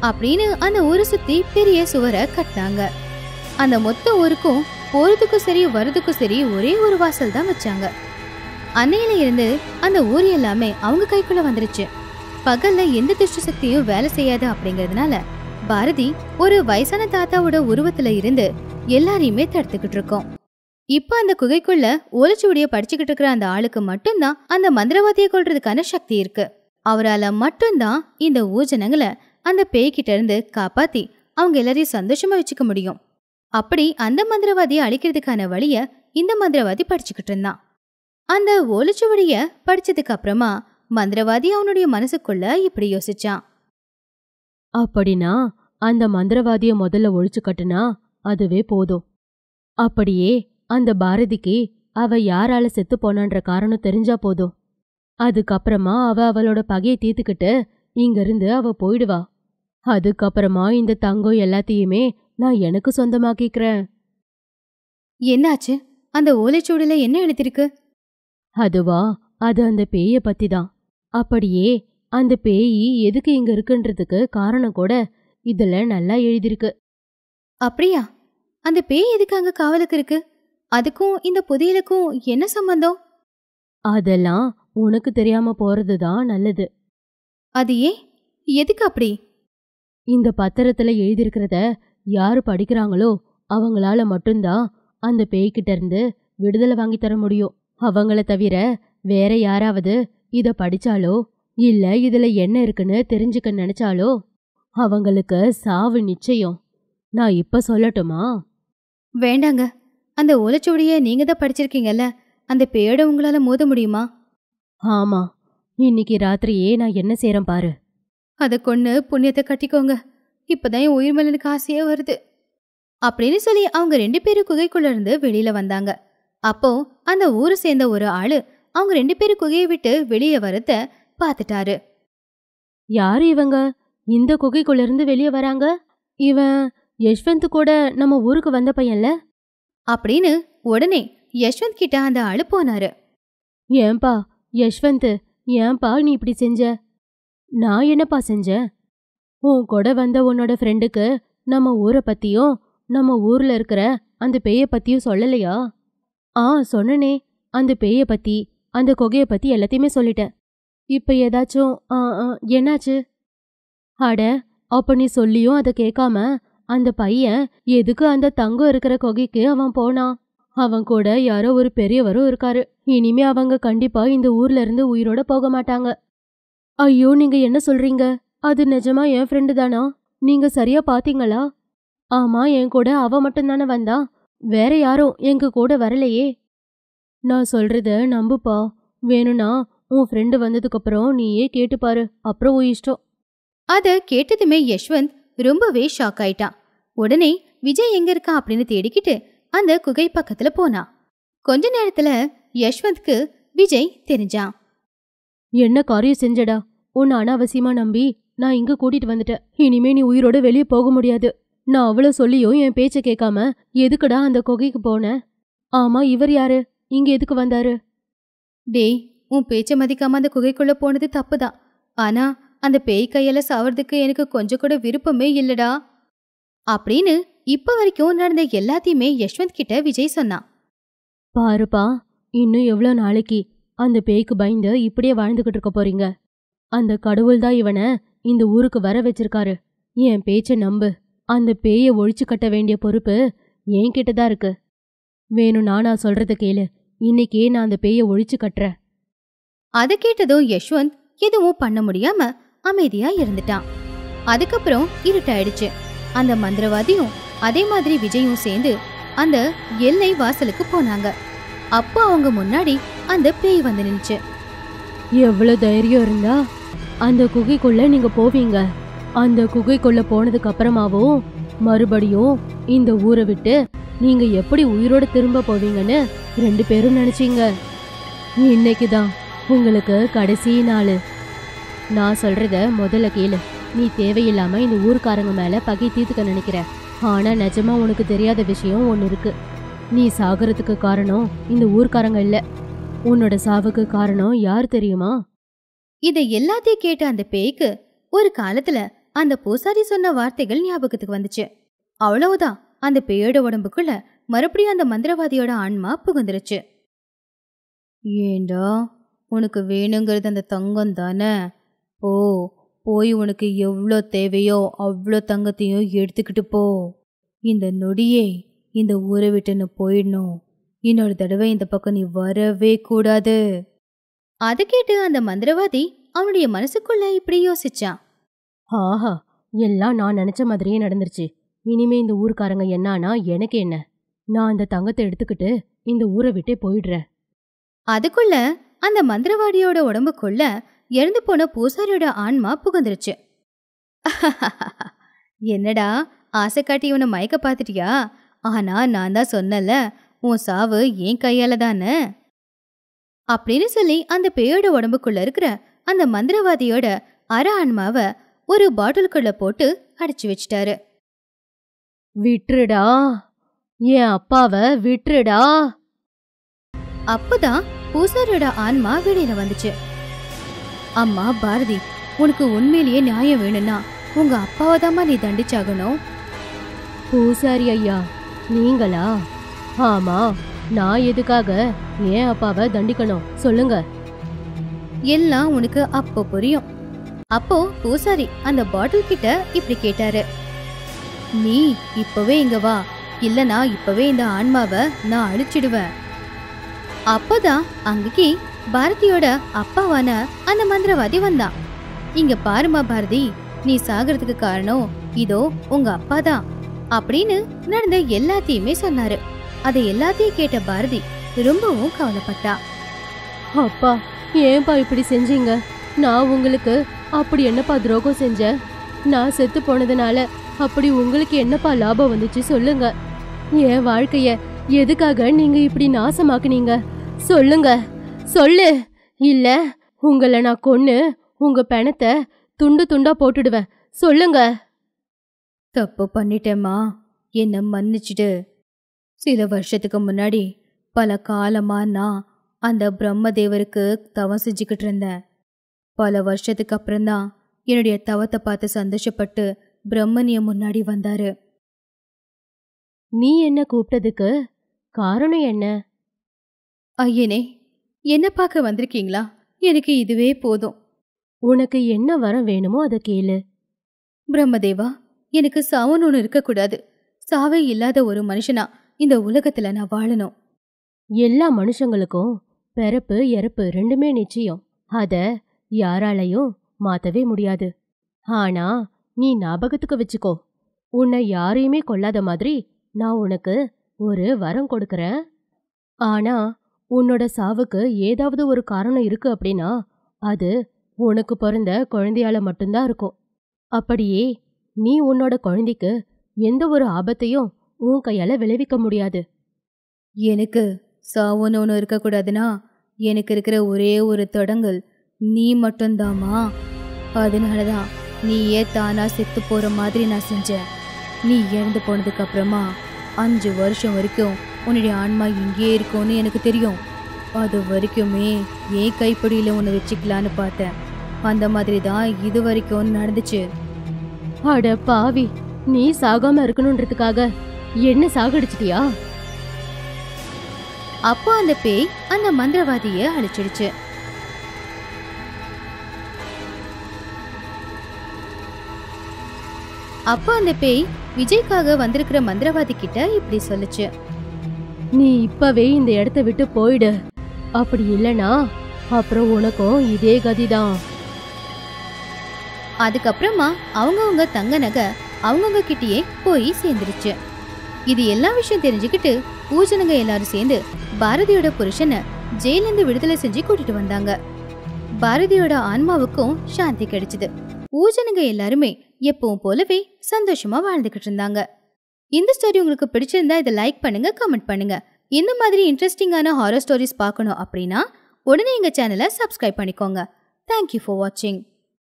அப்படின்னு அந்த ஊரை சுத்தி பெரிய சுவரை கட்டினாங்க அந்த மொத்த ஊருக்கும் போறதுக்கும் சரி வரதுக்கும் சரி ஒரே ஒரு வாசல் தான் வச்சாங்க அன்னையில இருந்து அந்த ஊர் எல்லாமே அவங்க கைக்குள்ள வந்துருச்சு பகல்ல எந்த துஷ்ட சக்தியும் வேலை செய்யாது அப்படிங்கறதுனால பாரதி ஒரு வயசான தாத்தாவோட உருவத்துல இருந்து எல்லாரையுமே தடுத்துக்கிட்டு இருக்கோம் இப்ப அந்த குகைக்குள்ள ஓலைச்சுவடிய படிச்சுக்கிட்டு இருக்கிற அந்த ஆளுக்கு மட்டும்தான் அந்த மந்திரவாதியை கொல்றதுக்கான சக்தி இருக்கு அவரால மட்டும்தான் இந்த ஊஜனங்களை அந்த பேய்கிட்ட இருந்து காப்பாத்தி அவங்க எல்லாரையும் சந்தோஷமா வச்சுக்க முடியும் அப்படி அந்த மந்திரவாதியை அழிக்கிறதுக்கான வழிய இந்த மந்திரவாதி படிச்சுக்கிட்டு இருந்தான் அந்த ஓலைச்சுவடிய படிச்சதுக்கு அப்புறமா மந்திரவாதி அவனுடைய மனசுக்குள்ள இப்படி யோசிச்சான் அப்படின்னா அந்த மந்திரவாதிய முதல்ல ஒழிச்சு கட்டுனா அதுவே போதும் அப்படியே அந்த பாரதிக்கு அவ யாரால செத்து போனான்ற காரணம் தெரிஞ்சா போதும் அதுக்கப்புறமா அவ அவளோட பகையை தீர்த்துக்கிட்டு இங்கிருந்து அவ போயிடுவா அதுக்கப்புறமா இந்த தங்கம் எல்லாத்தையுமே நான் எனக்கு சொந்தமாக்கிக்கிறேன் என்னாச்சு அந்த ஓலைச்சுவடியில என்ன எழுதிருக்கு அதுவா அது அந்த பேய பத்தி தான் அப்படியே அந்த பேயி எதுக்கு இங்க இருக்குன்றதுக்கு காரணம் கூட இதுல நல்லா எழுதியிருக்கு அப்படியா அந்த பேய் எதுக்கு அங்க காவலுக்கு இருக்கு அதுக்கும் இந்த புதையலுக்கும் என்ன சம்பந்தம் அதெல்லாம் உனக்கு தெரியாம போறது தான் நல்லது அது ஏன் எதுக்கு அப்படி இந்த பத்திரத்துல எழுதியிருக்கிறத யாரு படிக்கிறாங்களோ அவங்களால மட்டும்தான் அந்த பேய்கிட்ட இருந்து விடுதலை வாங்கி தர முடியும் அவங்கள தவிர வேற யாராவது இத படிச்சாலோ இல்ல இதுல என்ன இருக்குன்னு தெரிஞ்சுக்க நினைச்சாலோ அவங்களுக்கு சாவு நிச்சயம் நான் இப்ப சொல்லட்டுமா வேண்டாங்க அந்த ஓலைச்சுவடிய நீங்க தான் படிச்சிருக்கீங்கல்ல அந்த பேயோட உங்களால மோத முடியுமா ஆமா இன்னைக்கு ராத்திரியே நான் என்ன செய்றேன் பாரு அதை கொண்டு புண்ணியத்தை கட்டிக்கோங்க இப்பதான் என் உயிர் மேல எனக்கு ஆசையே வருது அப்படின்னு சொல்லி அவங்க ரெண்டு பேரும் குகைக்குள்ள இருந்து வெளியில வந்தாங்க அப்போ அந்த ஊரை சேர்ந்த ஒரு ஆளு அவங்க ரெண்டு பேரும் குகையை விட்டு வெளியே வரத பார்த்துட்டாரு யாரு இவங்க இந்த குகைக்குள்ள இருந்து வெளியே வராங்க இவன் யஷ்வந்த் கூட நம்ம ஊருக்கு வந்த பையன்ல அப்படின்னு உடனே யஷ்வந்த் கிட்ட அந்த ஆளு போனாரு ஏன்பா யஷ்வந்த் ஏன்பா நீ இப்படி செஞ்ச நான் என்னப்பா செஞ்சேன் உன் கூட வந்த உன்னோட ஃப்ரெண்டுக்கு நம்ம ஊரை பத்தியும் நம்ம ஊர்ல இருக்கிற அந்த பேய பத்தியும் சொல்லலையா ஆ சொன்னனே அந்த பேய பத்தி அந்த குகைய பத்தி எல்லாத்தையுமே சொல்லிட்டேன் இப்ப ஏதாச்சும் ஆ, ஆ, என்னாச்சு அட அப்ப நீ சொல்லியும் அதை கேட்காம அந்த பையன் எதுக்கு அந்த தங்கம் இருக்கிற குகைக்கு அவன் போனான் அவன் கூட யாரோ ஒரு பெரியவரும் இருக்காரு இனிமே அவங்க கண்டிப்பா இந்த ஊர்ல இருந்து உயிரோட போக மாட்டாங்க ஐயோ நீங்க என்ன சொல்றீங்க அது நிஜமா என் ஃப்ரெண்டு தானா நீங்க சரியா பாத்தீங்களா ஆமா என் கூட அவ மட்டும்தானே வந்தா வேற யாரும் எங்க கூட வரலையே நான் சொல்றத நம்புப்பா வேணும்னா உன் ஃப்ரெண்டு வந்ததுக்கு அப்புறம் நீயே கேட்டு பாரு அப்புறம் உன் இஷ்டம் அத கேட்டதுமே யஷ்வந்த் ரொம்பவே ஷாக் ஆயிட்டான் உடனே விஜய் எங்க இருக்கான் அப்படின்னு தேடிக்கிட்டு அந்த குகை பக்கத்துல போனான் கொஞ்ச நேரத்துல யஷ்வந்த்க்கு விஜய் தெரிஞ்சான் என்ன காரியம் செஞ்சடா உன்னை அனாவசியமா நம்பி நான் இங்க கூட்டிட்டு வந்துட்டேன் இனிமே நீ உயிரோட வெளியே போக முடியாது நான் அவ்வளவு சொல்லியும் என் பேச்ச கேட்காம எதுக்குடா அந்த குகைக்கு போன ஆமா இவர் யாரு இங்க எதுக்கு வந்தாரு டேய் உன் பேச்ச மதிக்காம அந்த குகைக்குள்ள போனது தப்புதான் ஆனா அந்த பேய் கையால சாவறதுக்கு எனக்கு கொஞ்சம் கூட விருப்பமே இல்லடா அப்படின்னு இப்ப வரைக்கும் நடந்த எல்லாத்தையுமே யஷ்வந்த் கிட்ட விஜய் சொன்னான் பாருப்பா இன்னும் எவ்வளோ நாளைக்கு அந்த பேய்க்கு பயந்து இப்படியே வாழ்ந்துகிட்டு இருக்க போறீங்க அந்த கடவுள் தான் இவனை இந்த ஊருக்கு வர வச்சிருக்காரு என் பேச்ச நம்பு அந்த பேயை ஒழிச்சு கட்ட வேண்டிய பொறுப்பு என்கிட்ட தான் இருக்கு வேணும்னா நான் சொல்றத கேளு இன்னைக்கே நான் அந்த பேயை ஒழிச்சு கட்டுறேன் அதை கேட்டதும் யஷ்வந்த் எதுவும் பண்ண முடியாம அமைதியா இருந்துட்டான் அதுக்கப்புறம் இருட்டாயிடுச்சு அந்த மந்திரவாதியும் அதே மாதிரி விஜயும் சேர்ந்து அந்த எல்லை வாசலுக்கு போனாங்க அப்போ அவங்க முன்னாடி அந்த பேய் வந்து நின்னுச்சு எவ்வளவு தைரியம் இருந்தா அந்த குகைக்குள்ள நீங்க போவீங்க அந்த குகைக்குள்ள போனதுக்கு அப்புறமாவும் மறுபடியும் இந்த ஊரை விட்டு நீங்க எப்படி உயிரோட திரும்ப போவீங்கன்னு ரெண்டு பேரும் நினைச்சீங்க இன்னைக்கு தான் உங்களுக்கு கடைசி நாள் நான் சொல்றத முதல்ல கேளு நீ தேவையில்லாம இந்த ஊர்க்காரங்க மேல பகை தீர்த்துக்க நினைக்கிற ஆனா நிஜமா உனக்கு தெரியாத விஷயம் ஒன்னு இருக்கு நீ சாகுறதுக்கு காரணம் இந்த ஊர்க்காரங்க இல்ல உன்னோட சாவுக்கு காரணம் யார் தெரியுமா இதை எல்லாத்தையும் கேட்ட அந்த பேய்க்கு ஒரு காலத்துல அந்த பூசாரி சொன்ன வார்த்தைகள் ஞாபகத்துக்கு வந்துச்சு அவ்வளவுதான் அந்த பேயோட உடம்புக்குள்ள மறுபடியும் அந்த மந்திரவாதியோட ஆன்மா புகுந்துருச்சு ஏண்டா உனக்கு வேணுங்கிறது அந்த தங்கம் தானே ஓ போய் உனக்கு எவ்வளோ தேவையோ அவ்வளோ தங்கத்தையும் எடுத்துக்கிட்டு போ இந்த நொடியே இந்த ஊரை விட்டுன்னு போயிடணும் இன்னொரு தடவை இந்த பக்கம் நீ வரவே கூடாது அதை கேட்டு அந்த மந்திரவாதி அவனுடைய மனசுக்குள்ள இப்படி யோசிச்சான் ஆஹா எல்லாம் நான் நினைச்ச மாதிரியே நடந்துருச்சு இனிமே இந்த ஊர்க்காரங்க என்னானா எனக்கு என்ன நான் அந்த தங்கத்தை எடுத்துக்கிட்டு இந்த ஊரை விட்டே போயிடுறேன் அதுக்குள்ள அந்த மந்திரவாதியோட உடம்புக்குள்ள இறந்து போன பூசாரியோட ஆன்மா புகுந்துருச்சு என்னடா ஆசை காட்டி இவனை மயக்க பார்த்துட்டியா ஆனா நான் தான் சொன்னல உன் சாவு என் கையால தானே அப்படின்னு சொல்லி அந்த பேயோட உடம்புக்குள்ள இருக்கிற அந்த மந்திரவாதியோட அர ஆன்மாவை ஒரு பாட்டிலுக்குள்ள போட்டு அடைச்சு வச்சிட்டாரு விட்டுருடா என் அப்பாவை விட்டுருடா அப்பதான் பூசாரியோட ஆன்மா வெளியில வந்துச்சு அம்மா பாரதி உனக்கு உண்மையிலேயே நியாயம் வேணும்னா உங்க அப்பாவை நீ தண்டிச்சாகணும் பூசாரி ஐயா நீங்களா ஆமா நான் எதுக்காக ஏன் அப்பாவை தண்டிக்கணும் சொல்லுங்க எல்லாம் உனக்கு அப்போ புரியும் அப்போ பூசாரி அந்த பாட்டில் கிட்ட இப்படி கேட்டாரு நீ இப்பவே இங்க வா இல்லனா இப்பவே இந்த ஆன்மாவை நான் அழிச்சிடுவேன் அப்பதான் அங்கேயே பாரதியோட அப்பாவான அந்த மந்திரவாதி வந்தான் இங்க பாருமா பாரதி நீ சாகிறதுக்கு காரணம் இதோ உங்க அப்பாதான் அப்படின்னு நடந்த எல்லாத்தையுமே சொன்னாரு அதை எல்லாத்தையும் கேட்ட பாரதி ரொம்பவும் கவலைப்பட்டா அப்பா ஏன்பா இப்படி செஞ்சீங்க நான் உங்களுக்கு அப்படி என்னப்பா துரோகம் செஞ்சேன் நான் செத்து போனதுனால அப்படி உங்களுக்கு என்னப்பா லாபம் வந்துச்சு சொல்லுங்க என் வாழ்க்கைய எதுக்காக நீங்க இப்படி நாசமாக்குனீங்க சொல்லுங்க சொல்லு இல்ல உங்களை நான் கொன்னு உங்க பணத்தை துண்டு துண்டா போட்டுடுவேன் சொல்லுங்க தப்பு பண்ணிட்டேம்மா என்னை மன்னிச்சிடு சில வருஷத்துக்கு முன்னாடி பல காலமா நான் அந்த பிரம்மதேவருக்கு தவம் செஞ்சுக்கிட்டு இருந்தேன் பல வருஷத்துக்கு அப்புறம்தான் என்னுடைய தவத்தை பார்த்து சந்தோஷப்பட்டு பிரம்மன் என் முன்னாடி வந்தாரு நீ என்ன கூப்பிட்டதுக்கு காரணம் என்ன ஐயனே என்ன பார்க்க வந்திருக்கீங்களா எனக்கு இதுவே போதும் உனக்கு என்ன வரம் வேணுமோ அதை கேளு பிரம்மதேவா எனக்கு சாவுன்னு ஒன்று இருக்கக்கூடாது சாவே இல்லாத ஒரு மனுஷனா இந்த உலகத்துல நான் வாழணும் எல்லா மனுஷங்களுக்கும் பிறப்பு இறப்பு ரெண்டுமே நிச்சயம் அத யாராலையும் மாத்தவே முடியாது ஆனா நீ ஞாபகத்துக்கு வச்சுக்கோ உன்னை யாரையுமே கொல்லாத மாதிரி நான் உனக்கு ஒரு வரம் கொடுக்கறேன் ஆனா உன்னோட சாவுக்கு ஏதாவது ஒரு காரணம் இருக்கு அப்படின்னா அது உனக்கு பிறந்த குழந்தையால மட்டும்தான் இருக்கும் அப்படியே நீ உன்னோட குழந்தைக்கு எந்த ஒரு ஆபத்தையும் உன் கையால விளைவிக்க முடியாது எனக்கு சாவுன்னு ஒன்று இருக்கக்கூடாதுன்னா எனக்கு இருக்கிற ஒரே ஒரு தொடங்கல் நீ மட்டும்தாம்மா அதனால தான் நீயே தானா செத்து போற மாதிரி நான் செஞ்சேன் நீ இறந்து போனதுக்கு அப்புறமா அஞ்சு வருஷம் வரைக்கும் உன்னுடைய ஆன்மா இங்கேயே இருக்கும்னு எனக்கு தெரியும் அது வரைக்குமே ஏன் கைப்பிடியில் உன்னை வச்சுக்கலான்னு பார்த்தேன் அந்த மாதிரி தான் இது வரைக்கும் நடந்துச்சு அட பாவி நீ சாகாம இருக்கணுன்றதுக்காக என்ன சாகடிச்சிட்டியா அப்போ அந்த பேய் அந்த மந்திரவாதிய அழிச்சிடுச்சு அப்போ அந்த பேய் விஜய்க்காக வந்திருக்கிற மந்திரவாதி கிட்ட இப்படி சொல்லுச்சு நீ இப்பவே இந்த இடத்த விட்டு போயிடு அப்படி இல்லனா அப்புறம் உனக்கும் இதே கதிதான் அதுக்கப்புறமா அவங்கவங்க தங்க நகை அவங்கவங்க கிட்டயே போய் சேர்ந்துருச்சு இது எல்லா விஷயம் தெரிஞ்சுக்கிட்டு ஊஜனங்க எல்லாரும் சேர்ந்து பாரதியோட புருஷனை ஜெயிலிருந்து விடுதலை செஞ்சு கூட்டிட்டு வந்தாங்க பாரதியோட ஆன்மாவுக்கும் சாந்தி கிடைச்சது ஊஜனங்க எல்லாருமே எப்பவும் போலவே சந்தோஷமா வாழ்ந்துகிட்டு இருந்தாங்க இந்த ஸ்டோரி உங்களுக்கு பிடிச்சிருந்தா இதை லைக் பண்ணுங்க கமெண்ட் பண்ணுங்க இந்த மாதிரி இன்ட்ரெஸ்டிங்கான ஹாரர் ஸ்டோரிஸ் பார்க்கணும் அப்படின்னா உடனே எங்க சேனலை சப்ஸ்கிரைப் பண்ணிக்கோங்க தேங்க்யூ ஃபார் வாட்சிங்